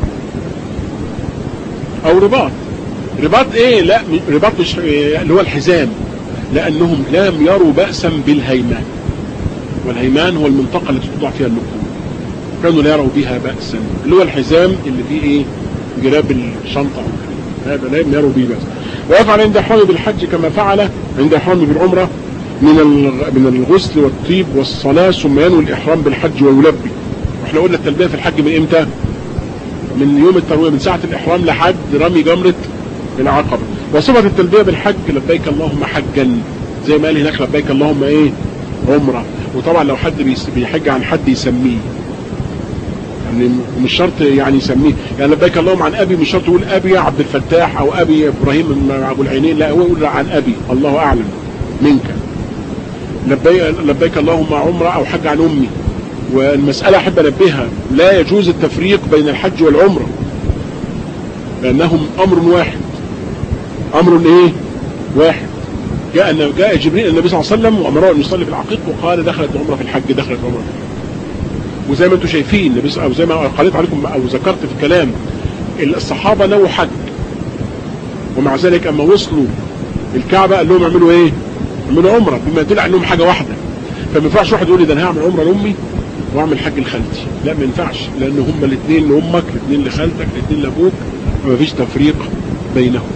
او رباط رباط ايه لا رباط مش اللي هو الحزام لانهم لم يروا بأسا بالهيمان والهيمان هو المنطقة التي توضع فيها اللحوم كانوا لا يروا بها بأسا اللي هو الحزام اللي فيه ايه جراب الشنطة هذا لا يروا به بأسا ويفعل عند احرامه بالحج كما فعل عند احرامه بالعمرة من من الغسل والطيب والصلاة ثم ينوي الإحرام بالحج ويلبي واحنا قلنا التلبية في الحج من امتى من يوم التروية من ساعة الإحرام لحد رمي جمرة العقبة وصفة التلبية بالحج لبيك اللهم حجا زي ما قال هناك لبيك اللهم ايه عمرة وطبعا لو حد بيحج عن حد يسميه يعني مش شرط يعني يسميه يعني لبيك اللهم عن ابي مش شرط يقول ابي عبد الفتاح او ابي ابراهيم ابو العينين لا هو يقول عن ابي الله اعلم منك لبيك, لبيك اللهم عمرة او حج عن امي والمسألة احب انبهها لا يجوز التفريق بين الحج والعمرة لانهم امر واحد امر ايه واحد جاء جاء جبريل النبي صلى الله عليه وسلم وامره ان يصلي في العقيق وقال دخلت عمره في الحج دخلت عمره في الحج وزي ما انتم شايفين النبي او زي ما قريت عليكم او ذكرت في الكلام الصحابه نووا حج ومع ذلك اما وصلوا الكعبه قال لهم اعملوا ايه؟ اعملوا عمره بما يدل انهم حاجه واحده فما ينفعش واحد يقول لي ده انا هعمل عمره لامي واعمل حج لخالتي لا ما ينفعش لان هم الاثنين لامك الاثنين لخالتك الاثنين لابوك وما فيش تفريق بينهم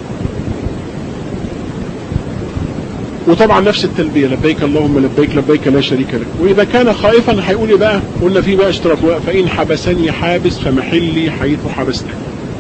وطبعا نفس التلبية لبيك اللهم لبيك لبيك لا شريك لك وإذا كان خائفا هيقول بقى قلنا في بقى اشتراط فإن حبسني حابس فمحلي حيث حبستني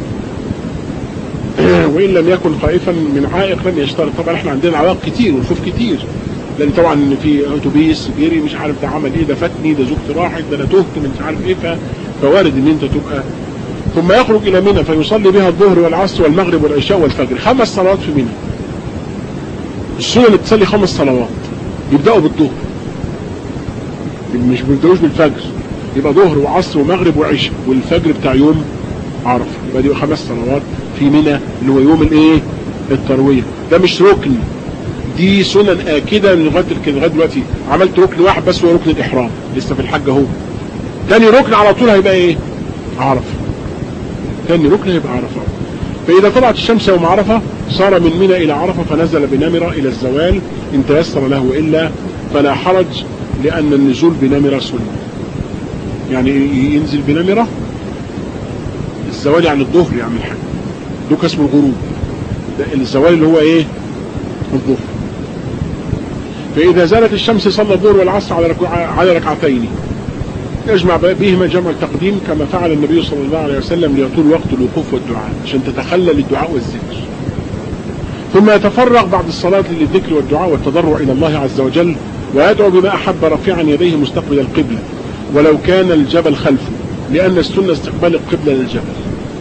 وإن لم يكن خائفا من عائق لم يشترط طبعا احنا عندنا عوائق كتير والخوف كتير لأن طبعا في أتوبيس جري مش عارف ده عمل إيه ده فاتني ده زوجتي راحت ده أنا تهت مش عارف إيه فوارد إن أنت تبقى ثم يخرج إلى منى فيصلي بها الظهر والعصر والمغرب والعشاء والفجر خمس صلوات في منى السنة اللي بتصلي خمس صلوات يبدأوا بالظهر مش بيبدأوش بالفجر يبقى ظهر وعصر ومغرب وعشاء والفجر بتاع يوم عرفة يبقى دي خمس صلوات في منى اللي هو يوم الايه التروية ده مش ركن دي سنن آكدة من لغاية لغاية دلوقتي عملت ركن واحد بس هو ركن الإحرام لسه في الحج اهو تاني ركن على طول هيبقى ايه عرفة تاني ركن هيبقى عرفة فإذا طلعت الشمس يوم عرفة صار من منى إلى عرفة فنزل بنمرة إلى الزوال إن تيسر له إلا فلا حرج لأن النزول بنمرة سنة يعني ينزل بنمرة الزوال يعني الظهر يعمل يعني حاجة دوك اسمه الغروب ده الزوال اللي هو ايه الظهر فإذا زالت الشمس صلى الظهر والعصر على على ركعتين يجمع بهما جمع التقديم كما فعل النبي صلى الله عليه وسلم ليطول وقت الوقوف والدعاء عشان تتخلل الدعاء والذكر ثم يتفرغ بعد الصلاة للذكر والدعاء والتضرع إلى الله عز وجل ويدعو بما أحب رافعا يديه مستقبل القبلة ولو كان الجبل خلفه لأن السنة استقبال القبلة للجبل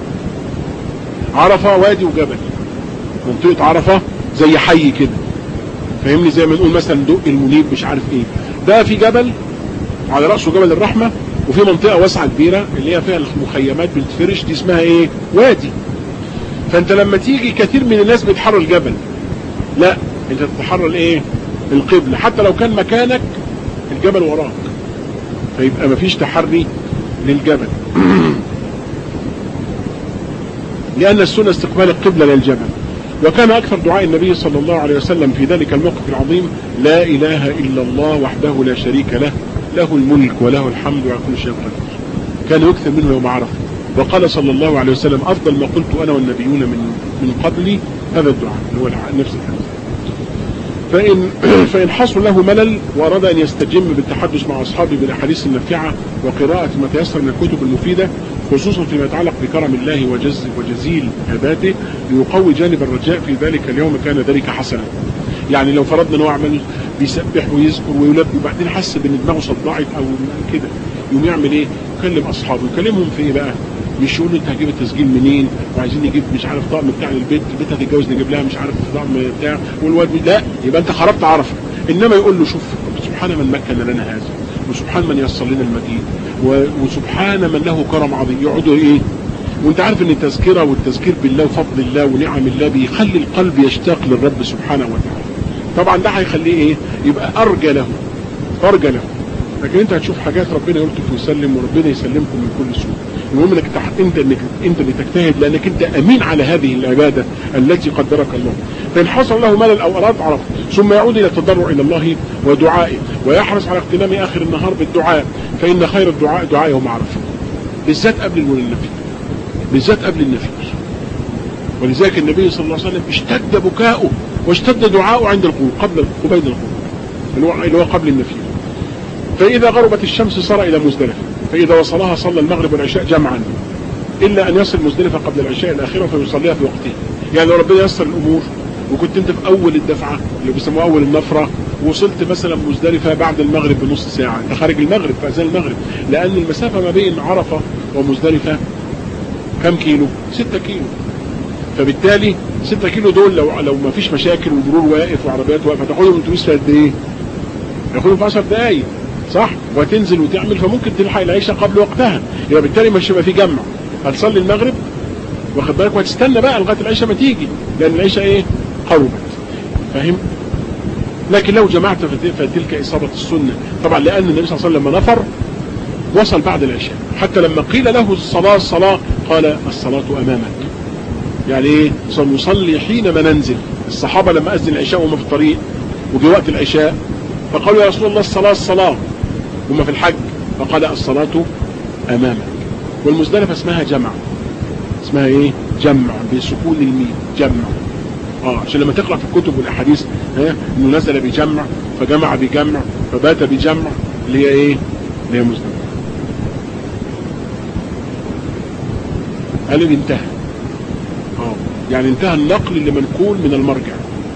عرفة وادي وجبل منطقة عرفة زي حي كده فاهمني زي ما نقول مثلا دق المنيب مش عارف ايه ده في جبل على رأسه جبل الرحمة وفي منطقة واسعة كبيرة اللي هي فيها المخيمات بتفرش دي اسمها ايه وادي فانت لما تيجي كثير من الناس بيتحروا الجبل لا انت تتحرى الايه القبلة حتى لو كان مكانك الجبل وراك فيبقى مفيش تحري للجبل لأن السنة استقبال القبلة للجبل وكان أكثر دعاء النبي صلى الله عليه وسلم في ذلك الموقف العظيم لا إله إلا الله وحده لا شريك له له الملك وله الحمد وعلى كل شيء قدير كان يكثر منه يوم عرفه وقال صلى الله عليه وسلم أفضل ما قلت أنا والنبيون من من قبلي هذا الدعاء هو نفس الحديث فإن, فإن حصل له ملل وأراد أن يستجم بالتحدث مع أصحابه بالأحاديث النافعة وقراءة ما تيسر من الكتب المفيدة خصوصا فيما يتعلق بكرم الله وجز وجزيل عباده ليقوي جانب الرجاء في ذلك اليوم كان ذلك حسنا يعني لو فرضنا ان هو عمل بيسبح ويذكر ويلبي وبعدين حس بان دماغه صدعت او كده يقوم يعمل ايه؟ يكلم اصحابه يكلمهم في ايه بقى؟ مش يقول انت هتجيب التسجيل منين وعايزين نجيب مش عارف طقم بتاع البيت البيت هتتجوز نجيب لها مش عارف طقم بتاع والواد لا يبقى انت خربت عرفه انما يقول له شوف سبحان من مكن لنا هذا وسبحان من يسر لنا المدين وسبحان من له كرم عظيم يقعدوا ايه وانت عارف ان التذكره والتذكير بالله وفضل الله ونعم الله بيخلي القلب يشتاق للرب سبحانه وتعالى طبعا ده هيخليه ايه يبقى ارجى له ارجى له لكن انت هتشوف حاجات ربنا يلطف ويسلم وربنا يسلمكم من كل سوء المهم انك تح... انت انك انت اللي تجتهد لانك انت امين على هذه العباده التي قدرك الله فان حصل له ملل او اراد عرف ثم يعود الى التضرع الى الله ودعائه ويحرص على اغتنام اخر النهار بالدعاء فان خير الدعاء دعاء يوم عرفه بالذات قبل النفي بالذات قبل النفي ولذلك النبي صلى الله عليه وسلم اشتد بكاؤه واشتد دعاؤه عند القلوب قبل قبيل القلوب اللي هو اللي هو قبل النفي فإذا غربت الشمس صار إلى مزدلفة فإذا وصلها صلى المغرب والعشاء جمعا إلا أن يصل مزدلفة قبل العشاء الأخيرة فيصليها في وقتها يعني لو ربنا يسر الأمور وكنت أنت في أول الدفعة اللي بيسموها أول النفرة وصلت مثلا مزدلفة بعد المغرب بنص ساعة أنت خارج المغرب في أذان المغرب لأن المسافة ما بين عرفة ومزدلفة كم كيلو؟ 6 كيلو فبالتالي 6 كيلو دول لو لو ما فيش مشاكل ومرور واقف وعربيات واقفه هتاخدهم من اتوبيس في قد ايه؟ ياخدهم في 10 دقايق صح؟ وهتنزل وتعمل فممكن تلحق العيشه قبل وقتها يبقى بالتالي مش هيبقى في جمع هتصلي المغرب واخد بالك وهتستنى بقى لغايه العشاء ما تيجي لان العشاء ايه؟ قربت فاهم؟ لكن لو جمعت فتلك اصابه السنه طبعا لان النبي صلى الله عليه وسلم لما نفر وصل بعد العشاء حتى لما قيل له الصلاه الصلاه قال الصلاه امامك يعني ايه سنصلي حينما ننزل الصحابة لما أذن العشاء وهم في الطريق وجي وقت العشاء فقالوا يا رسول الله الصلاة الصلاة وهم في الحج فقال الصلاة أمامك والمزدلفة اسمها جمع اسمها ايه جمع بسكون الميم جمع اه عشان لما تقرأ في الكتب والأحاديث ها انه نزل بجمع فجمع بجمع فبات بجمع اللي هي ايه اللي هي مزدلفة قال انتهى يعني انتهى النقل لمنقول من المرجع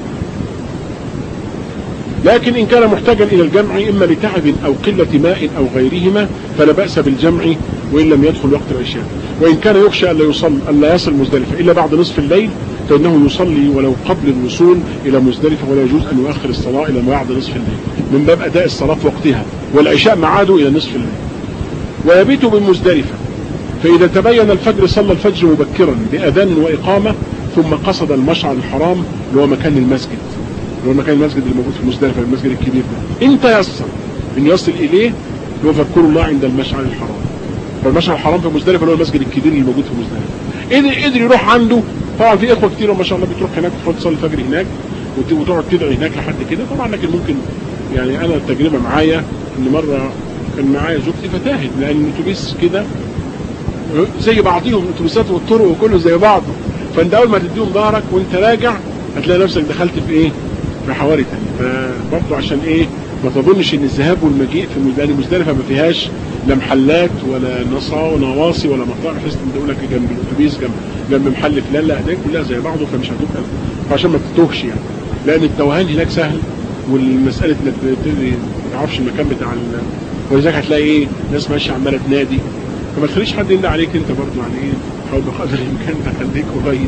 لكن إن كان محتاجا إلى الجمع إما لتعب أو قلة ماء أو غيرهما فلا بأس بالجمع وإن لم يدخل وقت العشاء وإن كان يخشى ألا يصل ألا يصل مزدلفة إلا بعد نصف الليل فإنه يصلي ولو قبل الوصول إلى مزدلفة ولا يجوز أن يؤخر الصلاة إلى بعد نصف الليل من باب أداء الصلاة في وقتها والعشاء معاده إلى نصف الليل ويبيت بمزدلفة فإذا تبين الفجر صلى الفجر مبكرا بأذان وإقامة ثم قصد المشعر الحرام اللي هو مكان المسجد اللي هو مكان المسجد اللي موجود في مزدلفة المسجد الكبير ده إن تيسر إن يصل إليه اللي هو فاذكروا الله عند المشعر الحرام فالمشعر الحرام في مزدلفة اللي هو المسجد الكبير اللي موجود في مزدلفة قدر قدر يروح عنده طبعا في إخوة كتير ما شاء الله بتروح هناك تروح تصلي الفجر هناك وتقعد تدعي هناك لحد كده طبعا لكن ممكن يعني أنا التجربة معايا إن مرة كان معايا زوجتي فتاهت لأن الأتوبيس كده زي بعضيهم الاتوبيسات والطرق وكله زي بعضه فانت اول ما تديهم ظهرك وانت راجع هتلاقي نفسك دخلت في ايه في حواري تاني فبرضه عشان ايه ما تظنش ان الذهاب والمجيء في لان مزدلفه ما فيهاش لا محلات ولا نصا نواصي ولا مطاعم بحيث ان تقول لك جنب الاتوبيس جنب جنب محل فلان لا ده كلها زي بعضه فمش هتبقى فعشان ما تتوهش يعني لان التوهان هناك سهل والمساله انك ما تعرفش المكان بتاع ولذلك هتلاقي ايه ناس ماشيه عماله تنادي فما تخليش حد يندى عليك انت برضه يعني ايه حاول بقدر الامكان تخليك قريب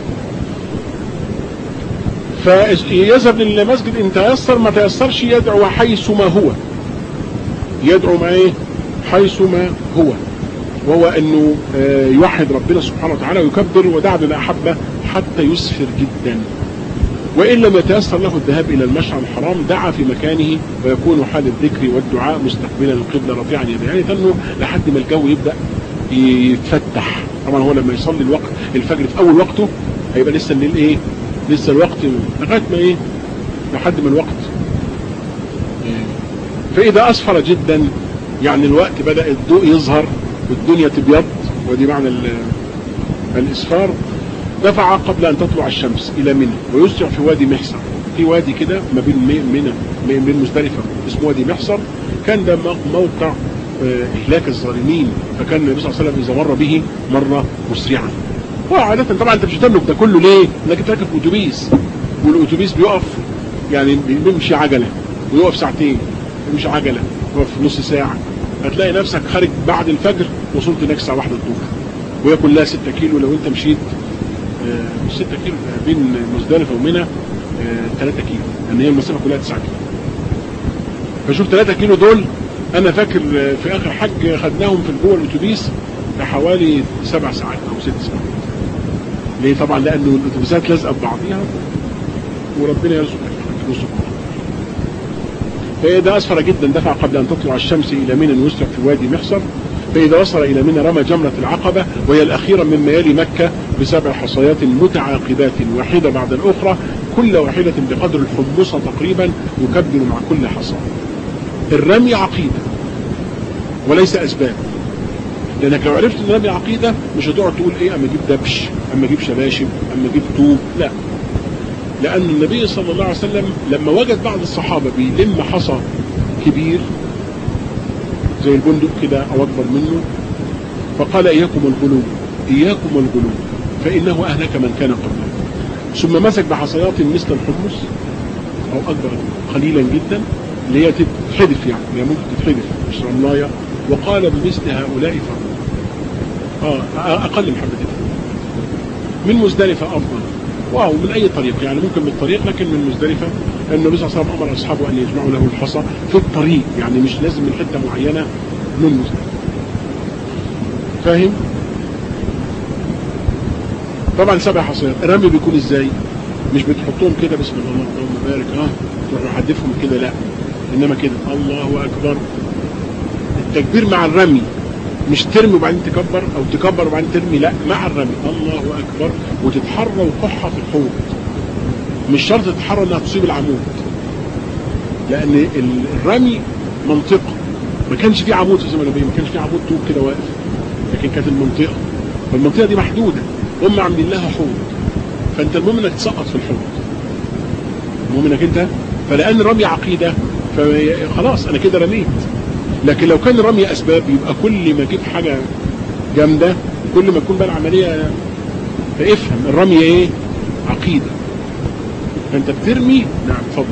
فيذهب للمسجد ان تيسر ما تيسرش يدعو حيث ما هو يدعو ما ايه حيث ما هو وهو انه يوحد ربنا سبحانه وتعالى ويكبر ودع بما احبه حتى يسفر جدا وإن لم يتيسر له الذهاب إلى المشعر الحرام دعا في مكانه ويكون حال الذكر والدعاء مستقبلا القبلة رافعا يديه يعني تنه لحد ما الجو يبدأ يتفتح طبعا هو لما يصلي الوقت الفجر في أول وقته هيبقى لسه الليل إيه لسه الوقت لغاية ما إيه لحد ما الوقت فإذا أسفر جدا يعني الوقت بدأ الضوء يظهر والدنيا تبيض ودي معنى الإسفار دفع قبل أن تطلع الشمس إلى منى ويسرع في وادي محصر في وادي كده ما بين منى بين مزدلفة اسمه وادي محصر كان ده موقع إهلاك الظالمين فكان النبي صلى الله عليه وسلم إذا مر به مر مسرعا وعادة طبعا أنت مش هتملك ده كله ليه؟ إنك أنت راكب أتوبيس والأتوبيس بيقف يعني بيمشي عجلة ويقف ساعتين يمشي عجلة يقف نص ساعة هتلاقي نفسك خارج بعد الفجر وصلت هناك الساعة واحدة الظهر وهي كلها 6 كيلو لو أنت مشيت مش 6 كيلو بين مزدلفة ومنى 3 كيلو لان هي المسافة كلها 9 كيلو فشوف 3 كيلو دول انا فاكر في اخر حج خدناهم في جوه الاتوبيس حوالي 7 ساعات او 6 ساعات ليه طبعا لانه الاتوبيسات لازقه ببعضيها وربنا يرزقك يرزقك فإذا أسفر جدا دفع قبل أن تطلع الشمس إلى منى ويسلك في وادي محصر فإذا وصل إلى منى رمى جمرة العقبة وهي الأخيرة مما يلي مكة بسبع حصيات متعاقبات واحدة بعد الأخرى كل واحدة بقدر الحمصة تقريبا يكبر مع كل حصى الرمي عقيدة وليس أسباب لأنك لو عرفت أن الرمي عقيدة مش هتقعد تقول إيه أما أجيب دبش أما أجيب شباشب أما أجيب طوب لا لأن النبي صلى الله عليه وسلم لما وجد بعض الصحابة بيلم حصى كبير زي البندق كده أو أكبر منه فقال إياكم الغلو إياكم الغلو فإنه أهلك من كان قبلكم ثم مسك بحصيات مثل الحمص أو أكبر قليلا جدا اللي هي تتحدف يعني هي ممكن تتحدف مش رملاية وقال بمثل هؤلاء فرق آه أقل من حبتين من مزدلفة أفضل واو من أي طريق يعني ممكن بالطريق لكن من مزدلفة النبي صلى الله عليه وسلم أمر أصحابه أن يجمعوا له الحصى في الطريق يعني مش لازم من حتة معينة من مزدلفة فاهم؟ طبعا سبع حصيات الرمي بيكون ازاي؟ مش بتحطهم كده بسم الله اللهم بارك اه تروح محدفهم كده لا انما كده الله اكبر التكبير مع الرمي مش ترمي وبعدين تكبر او تكبر وبعدين ترمي لا مع الرمي الله اكبر وتتحرى وقحة في الحوض مش شرط تتحرى انها تصيب العمود لان الرمي منطقة ما كانش في عمود في زمن النبي ما كانش في عمود طوب كده واقف لكن كانت المنطقة فالمنطقة دي محدودة هم عاملين لها حوض فانت المهم انك تسقط في الحوض المهم انك انت فلان الرمي عقيدة فخلاص انا كده رميت لكن لو كان الرمي اسباب يبقى كل ما اجيب حاجة جامدة كل ما تكون بقى العملية فافهم الرمي ايه عقيدة فانت بترمي نعم اتفضل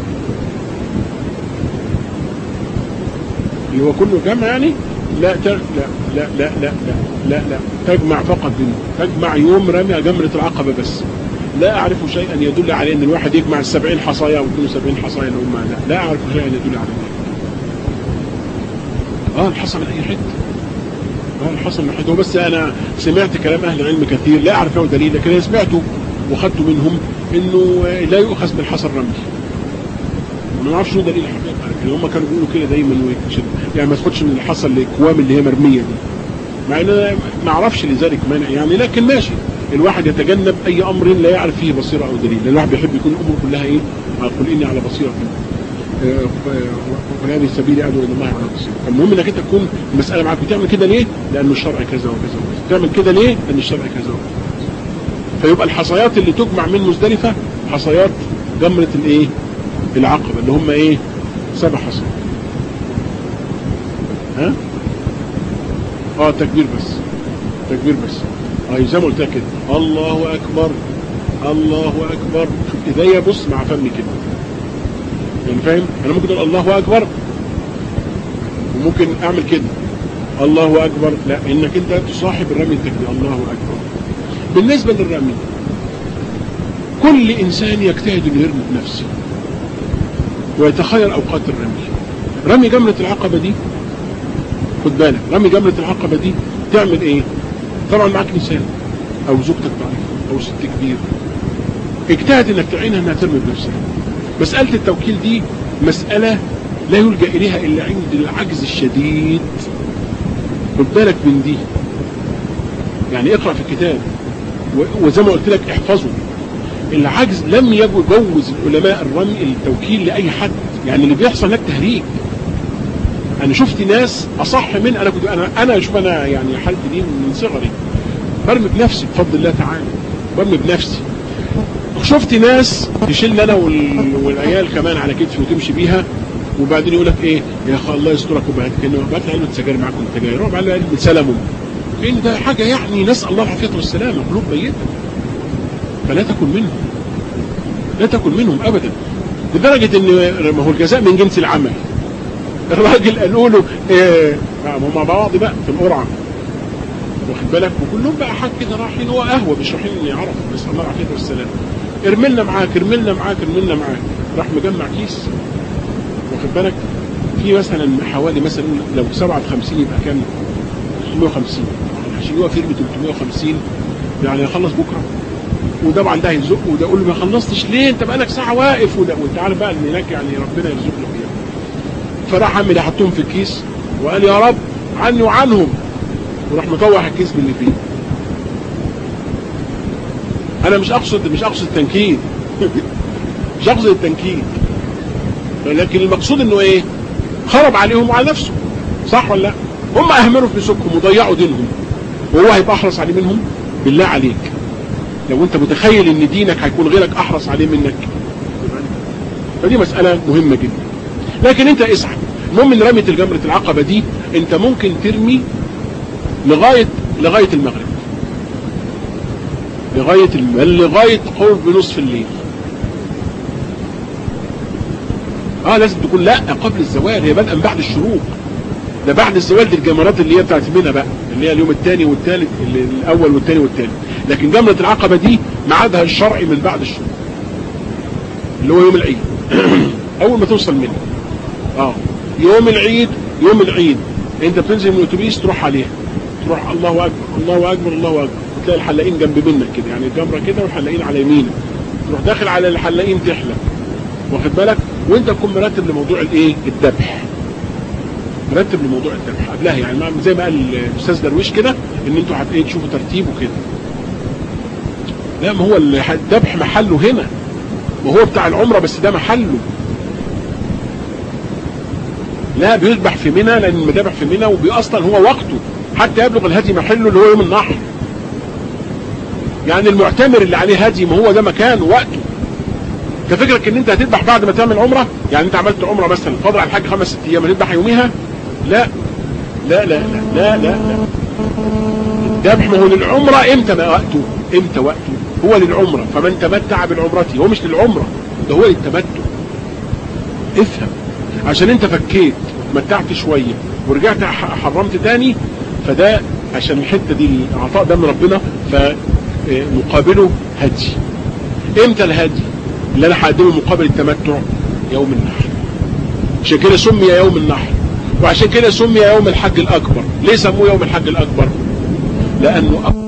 اللي هو كله جمع يعني لا لا لا لا لا لا لا لا تجمع فقط دين تجمع يوم رمي جمرة العقبة بس لا اعرف شيئا يدل على ان الواحد يجمع السبعين حصايا او 72 حصايا اللي هم لا, لا اعرف شيئا يدل على ذلك اه الحصى من اي حته اه الحصى من حته بس انا سمعت كلام اهل العلم كثير لا اعرف له دليل لكن انا سمعته واخذت منهم انه لا يؤخذ من الحصى الرملي انا ما اعرفش شو دليل الحقيقه لكن هم كانوا بيقولوا كده دايما يعني ما تاخدش من الحصى الاكوام اللي هي مرميه دي مع ان انا ما اعرفش لذلك مانع يعني لكن ماشي الواحد يتجنب اي امر لا يعرف فيه بصيره او دليل لان الواحد بيحب يكون الامور كلها ايه قل اني على بصيره وهذه السبيل ادعو الى الله على بصيره المهم انك انت تكون المساله معاك بتعمل كده ليه؟ لان الشرع كذا وكذا وكذا تعمل كده ليه؟ لان الشرع كذا وكذا فيبقى الحصيات اللي تجمع من مزدلفه حصيات جمره الايه؟ العقبه اللي هم ايه؟ سبع حصيات ها؟ اه تكبير بس تكبير بس اه زي ما قلت لك كده الله اكبر الله اكبر ايديا بص مع فمي كده يعني فاهم انا ممكن اقول الله اكبر وممكن اعمل كده الله اكبر لا انك انت تصاحب الرمي التكبير الله اكبر بالنسبه للرمي كل انسان يجتهد انه يرمي بنفسه ويتخير اوقات الرمي رمي جمره العقبه دي خد بالك رمي جمرة العقبة دي تعمل ايه طبعا معاك نساء او زوجتك ضعيفة او ست كبير اجتهد انك تعينها انها ترمي بنفسها مسألة التوكيل دي مسألة لا يلجأ اليها الا عند العجز الشديد خد بالك من دي يعني اقرأ في الكتاب وزي ما قلت لك احفظه العجز لم يجوز العلماء الرمي التوكيل لأي حد يعني اللي بيحصل هناك تهريج انا شفت ناس اصح من انا كنت انا انا شوف انا يعني حالتي دي من صغري برمي بنفسي بفضل الله تعالى برمي بنفسي شفت ناس تشيل انا والعيال كمان على كتفي وتمشي بيها وبعدين يقول لك ايه يا اخي الله يسترك وبعد كده بعت لي علبه سجاير معاكم انت جاي روح على علبه سلموا لان ده حاجه يعني نسال الله العافيه والسلامه قلوب ميته فلا تكن منهم لا تكن منهم ابدا لدرجه ان ما هو الجزاء من جنس العمل الراجل قالوا له ايه هم مع بعض بقى في القرعه واخد بالك وكلهم بقى حاج كده رايحين هو قهوه مش رايحين يعرفوا بس الله العافيه والسلام ارملنا معاك ارملنا معاك ارملنا معاك راح مجمع كيس واخد بالك في مثلا حوالي مثلا لو 57 يبقى كام 350 عشان يقف يرمي 350 يعني يخلص بكره وطبعا ده هيزق وده يقول له ما خلصتش ليه انت بقالك ساعه واقف وده وانت عارف بقى ان هناك يعني ربنا يرزقنا فيها فراح عم اللي حطهم في الكيس وقال يا رب عني وعنهم وراح مطوح الكيس باللي فيه انا مش اقصد مش اقصد التنكيد مش اقصد التنكيد لكن المقصود انه ايه خرب عليهم وعلى نفسه صح ولا لا هم اهملوا في نسكهم وضيعوا دينهم وهو هيبقى احرص عليه منهم بالله عليك لو انت متخيل ان دينك هيكون غيرك احرص عليه منك فدي مسألة مهمة جدا لكن انت اسعى المهم ان رمية الجمرة العقبة دي انت ممكن ترمي لغاية لغاية المغرب لغاية الم... لغاية قرب نصف الليل اه لازم تكون لا قبل الزوال هي بدءا بعد الشروق ده بعد الزوال دي الجمرات اللي هي بتاعت منى بقى اللي هي اليوم الثاني والثالث الاول والثاني والثالث لكن جمرة العقبة دي ميعادها الشرعي من بعد الشروق اللي هو يوم العيد اول ما توصل منه اه يوم العيد يوم العيد انت بتنزل من الاتوبيس تروح عليها تروح الله اكبر الله اكبر الله اكبر وتلاقي الحلاقين جنب منك كده يعني الجمره كده والحلاقين على يمينك تروح داخل على الحلاقين تحلق واخد بالك وانت تكون مرتب لموضوع الايه الذبح مرتب لموضوع الذبح قبلها يعني زي ما قال الاستاذ درويش كده ان انتوا هت ايه تشوفوا ترتيبه كده لا ما هو الذبح محله هنا وهو بتاع العمره بس ده محله لا بيذبح في منى لان المذابح في منى واصلا هو وقته حتى يبلغ الهدي محله اللي هو يوم النحر يعني المعتمر اللي عليه هدي ما هو ده مكان وقته انت فكرك ان انت هتذبح بعد ما تعمل عمره يعني انت عملت عمره مثلا فاضل على الحاج خمس ست ايام هتذبح يوميها لا لا لا لا لا لا, لا. الذبح ما هو للعمره امتى ما وقته امتى وقته هو للعمره فمن تمتع بالعمره هو مش للعمره ده هو للتمتع افهم عشان انت فكيت متعت شوية ورجعت حرمت تاني فده عشان الحتة دي العطاء ده من ربنا فمقابله هدي امتى الهدي اللي انا هقدمه مقابل التمتع يوم النحر عشان كده سمي يوم النحر وعشان كده سمي يوم الحج الاكبر ليه سموه يوم الحج الاكبر لانه